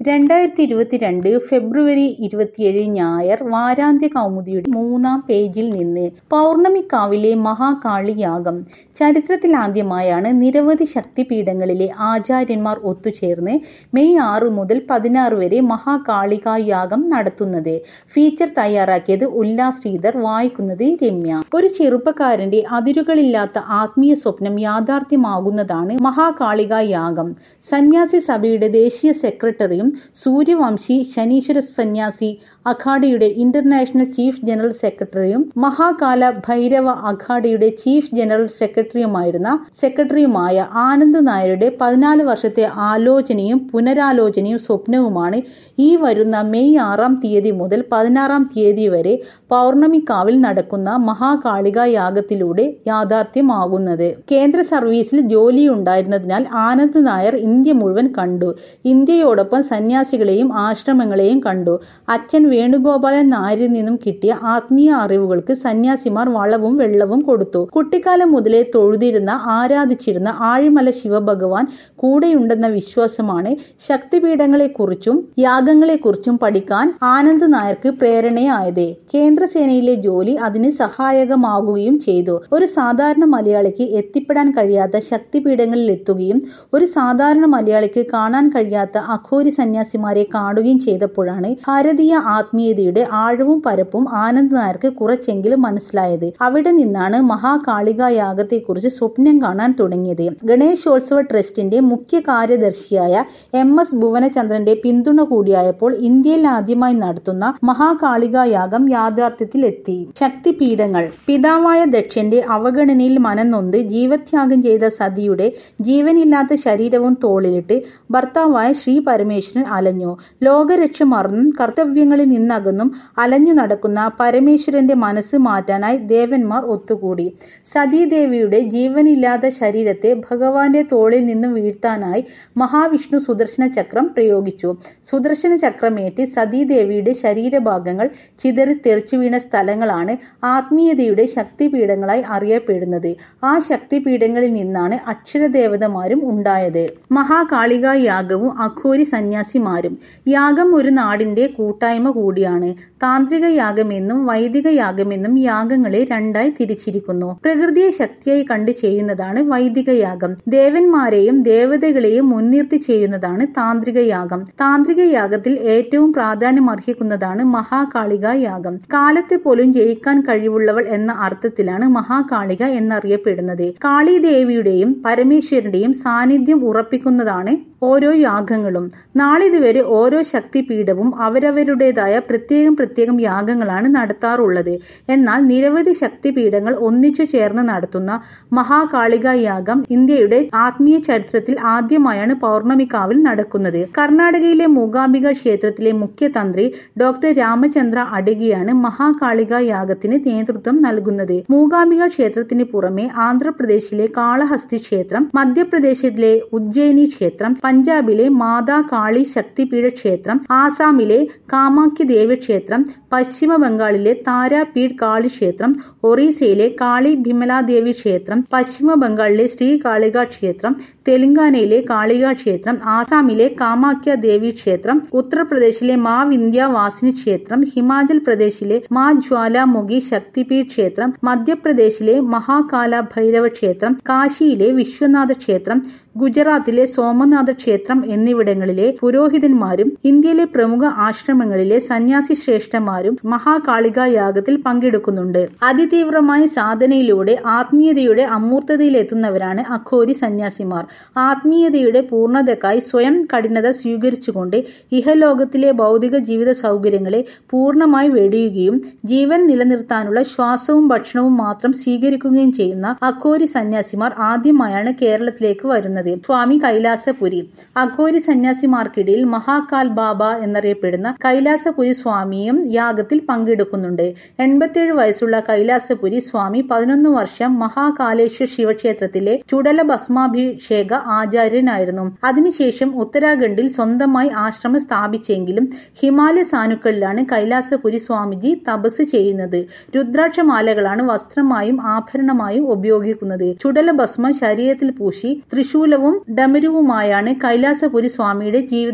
രണ്ടായിരത്തി ഇരുപത്തിരണ്ട് ഫെബ്രുവരി ഇരുപത്തിയേഴ് ഞായർ വാരാന്ത്യ കൗമുദിയുടെ മൂന്നാം പേജിൽ നിന്ന് പൗർണമിക്കാവിലെ മഹാകാളിയാഗം ചരിത്രത്തിലാദ്യമായാണ് നിരവധി ശക്തിപീഠങ്ങളിലെ ആചാര്യന്മാർ ഒത്തുചേർന്ന് മെയ് ആറ് മുതൽ പതിനാറ് വരെ മഹാകാളികായാഗം നടത്തുന്നത് ഫീച്ചർ തയ്യാറാക്കിയത് ഉല്ലാസ് ശ്രീധർ വായിക്കുന്നത് രമ്യ ഒരു ചെറുപ്പക്കാരന്റെ അതിരുകളില്ലാത്ത ആത്മീയ സ്വപ്നം യാഥാർത്ഥ്യമാകുന്നതാണ് മഹാകാളികായാഗം സന്യാസി സഭയുടെ ദേശീയ സെക്രട്ടറിയും സൂര്യവംശി ശനീശ്വര സന്യാസി അഖാഡയുടെ ഇന്റർനാഷണൽ ചീഫ് ജനറൽ സെക്രട്ടറിയും മഹാകാല ഭൈരവ അഖാഡയുടെ ചീഫ് ജനറൽ സെക്രട്ടറിയുമായിരുന്ന സെക്രട്ടറിയുമായ ആനന്ദ് നായരുടെ പതിനാല് വർഷത്തെ ആലോചനയും പുനരാലോചനയും സ്വപ്നവുമാണ് ഈ വരുന്ന മെയ് ആറാം തീയതി മുതൽ പതിനാറാം തീയതി വരെ പൗർണമിക്കാവിൽ നടക്കുന്ന മഹാകാളിക യാഗത്തിലൂടെ യാഥാർത്ഥ്യമാകുന്നത് കേന്ദ്ര സർവീസിൽ ജോലിയുണ്ടായിരുന്നതിനാൽ ആനന്ദ് നായർ ഇന്ത്യ മുഴുവൻ കണ്ടു ഇന്ത്യയോടൊപ്പം സന്യാസികളെയും ആശ്രമങ്ങളെയും കണ്ടു അച്ഛൻ വേണുഗോപാലൻ നായരിൽ നിന്നും കിട്ടിയ ആത്മീയ അറിവുകൾക്ക് സന്യാസിമാർ വളവും വെള്ളവും കൊടുത്തു കുട്ടിക്കാലം മുതലേ തൊഴുതിരുന്ന ആരാധിച്ചിരുന്ന ആഴിമല ശിവഭഗവാൻ കൂടെയുണ്ടെന്ന വിശ്വാസമാണ് ശക്തിപീഠങ്ങളെക്കുറിച്ചും യാഗങ്ങളെക്കുറിച്ചും പഠിക്കാൻ ആനന്ദ് നായർക്ക് പ്രേരണയായത് കേന്ദ്രസേനയിലെ ജോലി അതിന് സഹായകമാകുകയും ചെയ്തു ഒരു സാധാരണ മലയാളിക്ക് എത്തിപ്പെടാൻ കഴിയാത്ത ശക്തിപീഠങ്ങളിൽ എത്തുകയും ഒരു സാധാരണ മലയാളിക്ക് കാണാൻ കഴിയാത്ത അഘോരി സന്യാസിമാരെ കാണുകയും ചെയ്തപ്പോഴാണ് ഭാരതീയ ആത്മീയതയുടെ ആഴവും പരപ്പും ആനന്ദ് നായർക്ക് കുറച്ചെങ്കിലും മനസ്സിലായത് അവിടെ നിന്നാണ് മഹാകാളിക യാഗത്തെക്കുറിച്ച് സ്വപ്നം കാണാൻ തുടങ്ങിയത് ഗണേശോത്സവ ട്രസ്റ്റിന്റെ മുഖ്യ കാര്യദർശിയായ എം എസ് ഭുവനചന്ദ്രന്റെ പിന്തുണ കൂടിയായപ്പോൾ ഇന്ത്യയിൽ ആദ്യമായി നടത്തുന്ന മഹാകാളിക യാഗം യാഥാർത്ഥ്യത്തിലെത്തി ശക്തിപീഠങ്ങൾ പിതാവായ ദക്ഷന്റെ അവഗണനയിൽ മനംനൊന്ത് ജീവത്യാഗം ചെയ്ത സതിയുടെ ജീവനില്ലാത്ത ശരീരവും തോളിലിട്ട് ഭർത്താവായ ശ്രീ പരമേശ്വരൻ അലഞ്ഞു ലോകരക്ഷ മറന്നും കർത്തവ്യങ്ങളിൽ നിന്നകന്നും അലഞ്ഞു നടക്കുന്ന പരമേശ്വരന്റെ മനസ്സ് മാറ്റാനായി ദേവന്മാർ ഒത്തുകൂടി സതീദേവിയുടെ ജീവനില്ലാത്ത ശരീരത്തെ ഭഗവാന്റെ തോളിൽ നിന്നും വീഴ്ത്താനായി മഹാവിഷ്ണു സുദർശന ചക്രം പ്രയോഗിച്ചു സുദർശന ചക്രമേറ്റ് സതീദേവിയുടെ ശരീരഭാഗങ്ങൾ ചിതറി തെറിച്ചു വീണ സ്ഥലങ്ങളാണ് ആത്മീയതയുടെ ശക്തിപീഠങ്ങളായി അറിയപ്പെടുന്നത് ആ ശക്തിപീഠങ്ങളിൽ നിന്നാണ് അക്ഷരദേവതമാരും ഉണ്ടായത് മഹാകാളിക യാഗവും അഘോരി സന്യാസിമാരും യാഗം ഒരു നാടിന്റെ കൂട്ടായ്മ കൂടിയാണ് താന്ത്രിക യാഗമെന്നും വൈദിക യാഗമെന്നും യാഗങ്ങളെ രണ്ടായി തിരിച്ചിരിക്കുന്നു പ്രകൃതിയെ ശക്തിയായി കണ്ടു ചെയ്യുന്നതാണ് വൈദിക യാഗം ദേവന്മാരെയും ദേവതകളെയും മുൻനിർത്തി ചെയ്യുന്നതാണ് താന്ത്രിക യാഗം താന്ത്രിക യാഗത്തിൽ ഏറ്റവും പ്രാധാന്യം അർഹിക്കുന്നതാണ് മഹാകാളിക യാഗം കാലത്തെ പോലും ജയിക്കാൻ കഴിവുള്ളവൾ എന്ന അർത്ഥത്തിലാണ് മഹാകാളിക എന്നറിയപ്പെടുന്നത് കാളിദേവിയുടെയും പരമേശ്വരന്റെയും സാന്നിധ്യം ഉറപ്പിക്കുന്നതാണ് ഓരോ യാഗങ്ങളും നാളിതുവരെ ഓരോ ശക്തിപീഠവും അവരവരുടേതായ പ്രത്യേകം പ്രത്യേകം യാഗങ്ങളാണ് നടത്താറുള്ളത് എന്നാൽ നിരവധി ശക്തിപീഠങ്ങൾ ഒന്നിച്ചു ചേർന്ന് നടത്തുന്ന മഹാകാളിക യാഗം ഇന്ത്യയുടെ ആത്മീയ ചരിത്രത്തിൽ ആദ്യമായാണ് പൗർണമിക്കാവിൽ നടക്കുന്നത് കർണാടകയിലെ മൂകാംബിക ക്ഷേത്രത്തിലെ മുഖ്യ തന്ത്രി ഡോക്ടർ രാമചന്ദ്ര അഡഗിയാണ് മഹാകാളിക യാഗത്തിന് നേതൃത്വം നൽകുന്നത് മൂകാംബിക ക്ഷേത്രത്തിന് പുറമെ ആന്ധ്രാപ്രദേശിലെ കാളഹസ്തി ക്ഷേത്രം മധ്യപ്രദേശിലെ ഉജ്ജയിനി ക്ഷേത്രം പഞ്ചാബിലെ മാതാ കാളി ശക്തിപീഠ ക്ഷേത്രം ആസാമിലെ കാമാഖ്യ ദേവി ക്ഷേത്രം പശ്ചിമ ബംഗാളിലെ താരാപീഠ് കാളി ക്ഷേത്രം ഒറീസയിലെ കാളി ഭിമലാദേവി ക്ഷേത്രം പശ്ചിമ ബംഗാളിലെ ശ്രീ കാളിക ക്ഷേത്രം തെലങ്കാനയിലെ കാളിക ക്ഷേത്രം ആസാമിലെ കാമാഖ്യ ദേവി ക്ഷേത്രം ഉത്തർപ്രദേശിലെ മാ വിന്ധ്യാവാസിനി ക്ഷേത്രം ഹിമാചൽ പ്രദേശിലെ മാ ജ്വാലാമുഖി ശക്തിപീഠ് ക്ഷേത്രം മധ്യപ്രദേശിലെ മഹാകാല ഭൈരവ ക്ഷേത്രം കാശിയിലെ വിശ്വനാഥ ക്ഷേത്രം ഗുജറാത്തിലെ സോമനാഥ ക്ഷേത്രം എന്നിവിടങ്ങളിലെ പുരോഹിതന്മാരും ഇന്ത്യയിലെ പ്രമുഖ ആശ്രമങ്ങളിലെ സന്യാസി ശ്രേഷ്ഠന്മാരും മഹാകാളിക യാഗത്തിൽ പങ്കെടുക്കുന്നുണ്ട് അതിതീവ്രമായ സാധനയിലൂടെ ആത്മീയതയുടെ അമൂർത്തതയിലെത്തുന്നവരാണ് അഘോരി സന്യാസിമാർ ആത്മീയതയുടെ പൂർണ്ണതക്കായി സ്വയം കഠിനത സ്വീകരിച്ചുകൊണ്ട് ഇഹലോകത്തിലെ ഭൗതിക ജീവിത സൗകര്യങ്ങളെ പൂർണ്ണമായി വെടിയുകയും ജീവൻ നിലനിർത്താനുള്ള ശ്വാസവും ഭക്ഷണവും മാത്രം സ്വീകരിക്കുകയും ചെയ്യുന്ന അഘോരി സന്യാസിമാർ ആദ്യമായാണ് കേരളത്തിലേക്ക് വരുന്നത് സ്വാമി കൈലാസപുരി അഘോരി സന്യാസിമാർക്കിടയിൽ മഹാകാൽ ബാബ എന്നറിയപ്പെടുന്ന കൈലാസപുരി സ്വാമിയും യാഗത്തിൽ പങ്കെടുക്കുന്നുണ്ട് എൺപത്തിയേഴ് വയസ്സുള്ള കൈലാസപുരി സ്വാമി പതിനൊന്ന് വർഷം മഹാകാലേശ്വർ ശിവക്ഷേത്രത്തിലെ ചുടല ഭസ്മാഭിഷേക ആചാര്യനായിരുന്നു അതിനുശേഷം ഉത്തരാഖണ്ഡിൽ സ്വന്തമായി ആശ്രമം സ്ഥാപിച്ചെങ്കിലും ഹിമാലയ സാനുക്കളിലാണ് കൈലാസപുരി സ്വാമിജി തപസ് ചെയ്യുന്നത് രുദ്രാക്ഷമാലകളാണ് വസ്ത്രമായും ആഭരണമായും ഉപയോഗിക്കുന്നത് ചുടല ഭസ്മ ശരീരത്തിൽ പൂശി ത്രിശൂലവും ഡമരുവുമായാണ് കൈലാസപുരി സ്വാമിയുടെ ജീവിത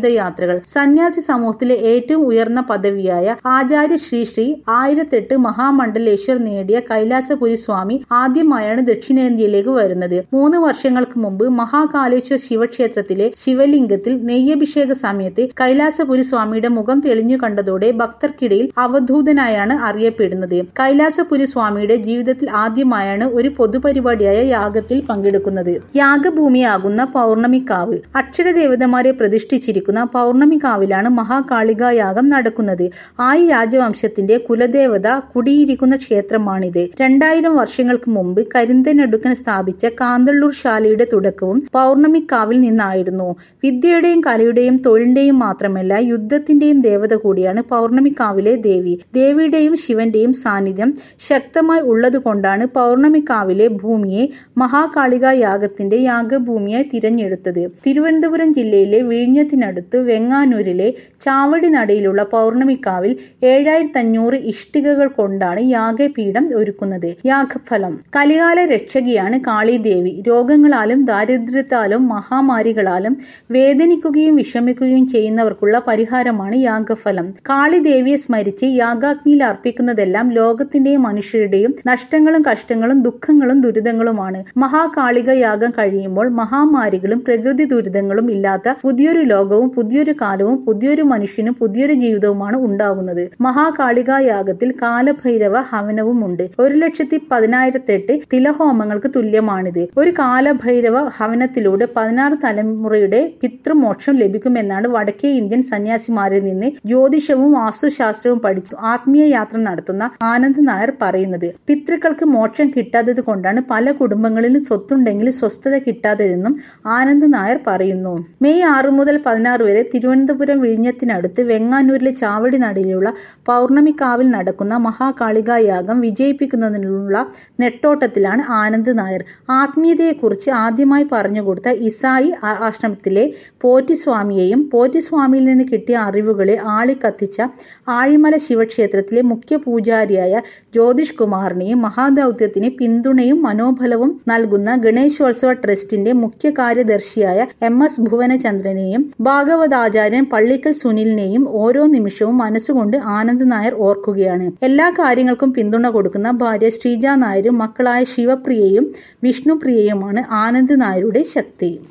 ജീവിതയാത്രകൾ സന്യാസി സമൂഹത്തിലെ ഏറ്റവും ഉയർന്ന പദവിയായ ആചാര്യ ശ്രീ ശ്രീ ആയിരത്തെട്ട് മഹാമണ്ഡലേശ്വർ നേടിയ കൈലാസപുരി സ്വാമി ആദ്യമായാണ് ദക്ഷിണേന്ത്യയിലേക്ക് വരുന്നത് മൂന്ന് വർഷങ്ങൾക്ക് മുമ്പ് മഹാകാലേശ്വർ ശിവക്ഷേത്രത്തിലെ ശിവലിംഗത്തിൽ നെയ്യഭിഷേക സമയത്ത് കൈലാസപുരി സ്വാമിയുടെ മുഖം തെളിഞ്ഞു കണ്ടതോടെ ഭക്തർക്കിടയിൽ അവധൂതനായാണ് അറിയപ്പെടുന്നത് കൈലാസപുരി സ്വാമിയുടെ ജീവിതത്തിൽ ആദ്യമായാണ് ഒരു പൊതുപരിപാടിയായ യാഗത്തിൽ പങ്കെടുക്കുന്നത് യാഗഭൂമിയാകുന്ന പൗർണമിക്കാവ് അക്ഷരദേവതമാരെ പ്രതിഷ്ഠിച്ചിരിക്കുന്ന പൗർണമിക്കാവിലാണ് മഹാകാളിക യാഗം നടക്കുന്നത് ആയി രാജവംശത്തിന്റെ കുലദേവത കുടിയിരിക്കുന്ന ക്ഷേത്രമാണിത് രണ്ടായിരം വർഷങ്ങൾക്ക് മുമ്പ് കരിന്തനടുക്കൻ സ്ഥാപിച്ച കാന്തള്ളൂർ ശാലയുടെ തുടക്കവും പൗർണമിക്കാവിൽ നിന്നായിരുന്നു വിദ്യയുടെയും കലയുടെയും തൊഴിലിന്റെയും മാത്രമല്ല യുദ്ധത്തിന്റെയും ദേവത കൂടിയാണ് പൗർണമിക്കാവിലെ ദേവി ദേവിയുടെയും ശിവന്റെയും സാന്നിധ്യം ശക്തമായി ഉള്ളതുകൊണ്ടാണ് പൗർണമിക്കാവിലെ ഭൂമിയെ മഹാകാളിക യാഗത്തിന്റെ യാഗഭൂമിയായി തിരഞ്ഞെടുത്തത് തിരുവനന്തപുരം ജില്ലയിലെ വിഴിഞ്ഞത്തിനടുത്ത് വെങ്ങാനൂരിലെ ചാവടി നടയിലുള്ള പൗർണമിക്കാവിൽ ഏഴായിരത്തി അഞ്ഞൂറ് ഇഷ്ടികകൾ കൊണ്ടാണ് യാഗപീഠം ഒരുക്കുന്നത് യാഗഫലം കലികാല രക്ഷകിയാണ് കാളിദേവി രോഗങ്ങളാലും ദാരിദ്ര്യത്താലും മഹാമാരികളാലും വേദനിക്കുകയും വിഷമിക്കുകയും ചെയ്യുന്നവർക്കുള്ള പരിഹാരമാണ് യാഗഫലം കാളിദേവിയെ സ്മരിച്ച് യാഗാഗ്നിയിൽ അർപ്പിക്കുന്നതെല്ലാം ലോകത്തിന്റെയും മനുഷ്യരുടെയും നഷ്ടങ്ങളും കഷ്ടങ്ങളും ദുഃഖങ്ങളും ദുരിതങ്ങളുമാണ് മഹാകാളിക യാഗം കഴിയുമ്പോൾ മഹാമാരികളും പ്രകൃതി ദുരിതങ്ങളും ഇല്ലാത്ത പുതിയൊരു ലോകവും പുതിയൊരു കാലവും പുതിയൊരു മനുഷ്യനും പുതിയൊരു ജീവിതവുമാണ് ഉണ്ടാകുന്നത് മഹാകാളിക യാഗത്തിൽ കാലഭൈരവ ഹവനവും ഉണ്ട് ഒരു ലക്ഷത്തി പതിനായിരത്തെട്ട് തിലഹോമങ്ങൾക്ക് തുല്യമാണിത് ഒരു കാലഭൈരവ ഹവനത്തിലൂടെ പതിനാറ് തലമുറയുടെ പിതൃമോക്ഷം ലഭിക്കുമെന്നാണ് വടക്കേ ഇന്ത്യൻ സന്യാസിമാരിൽ നിന്ന് ജ്യോതിഷവും വാസ്തുശാസ്ത്രവും പഠിച്ചു ആത്മീയ യാത്ര നടത്തുന്ന ആനന്ദ് നായർ പറയുന്നത് പിതൃക്കൾക്ക് മോക്ഷം കിട്ടാത്തത് കൊണ്ടാണ് പല കുടുംബങ്ങളിലും സ്വത്തുണ്ടെങ്കിലും സ്വസ്ഥത കിട്ടാത്തതെന്നും ആനന്ദ് നായർ പറയുന്നു മെയ് ആറ് മുതൽ പതിനാറ് വരെ തിരുവനന്തപുരം വിഴിഞ്ഞത്തിനടുത്ത് വെങ്ങാനൂരിലെ ചാവടി നടയിലുള്ള പൗർണമിക്കാവിൽ നടക്കുന്ന മഹാകാളിക യാഗം വിജയിപ്പിക്കുന്നതിനുള്ള നെട്ടോട്ടത്തിലാണ് ആനന്ദ് നായർ ആത്മീയതയെക്കുറിച്ച് ആദ്യമായി പറഞ്ഞുകൊടുത്ത ഇസായി ആശ്രമത്തിലെ പോറ്റിസ്വാമിയെയും പോറ്റിസ്വാമിയിൽ നിന്ന് കിട്ടിയ അറിവുകളെ ആളിക്കത്തിച്ച ആഴിമല ശിവക്ഷേത്രത്തിലെ മുഖ്യ പൂജാരിയായ ജ്യോതിഷ് കുമാറിനെയും മഹാദൌത്യത്തിന് പിന്തുണയും മനോബലവും നൽകുന്ന ഗണേശോത്സവ ട്രസ്റ്റിന്റെ മുഖ്യ കാര്യദർശിയായ എം എസ് ഭുവനചന്ദ്രനെയും ഭാഗവതാചാര്യൻ പള്ളിക്കൽ സുനിലിനെയും ഓരോ നിമിഷവും മനസ്സുകൊണ്ട് ആനന്ദ് നായർ ഓർക്കുകയാണ് എല്ലാ കാര്യങ്ങൾക്കും പിന്തുണ കൊടുക്കുന്ന ഭാര്യ ശ്രീജ നായരും മക്കളായ ശിവപ്രിയയും വിഷ്ണുപ്രിയയുമാണ് ആനന്ദ് നായരുടെ ശക്തി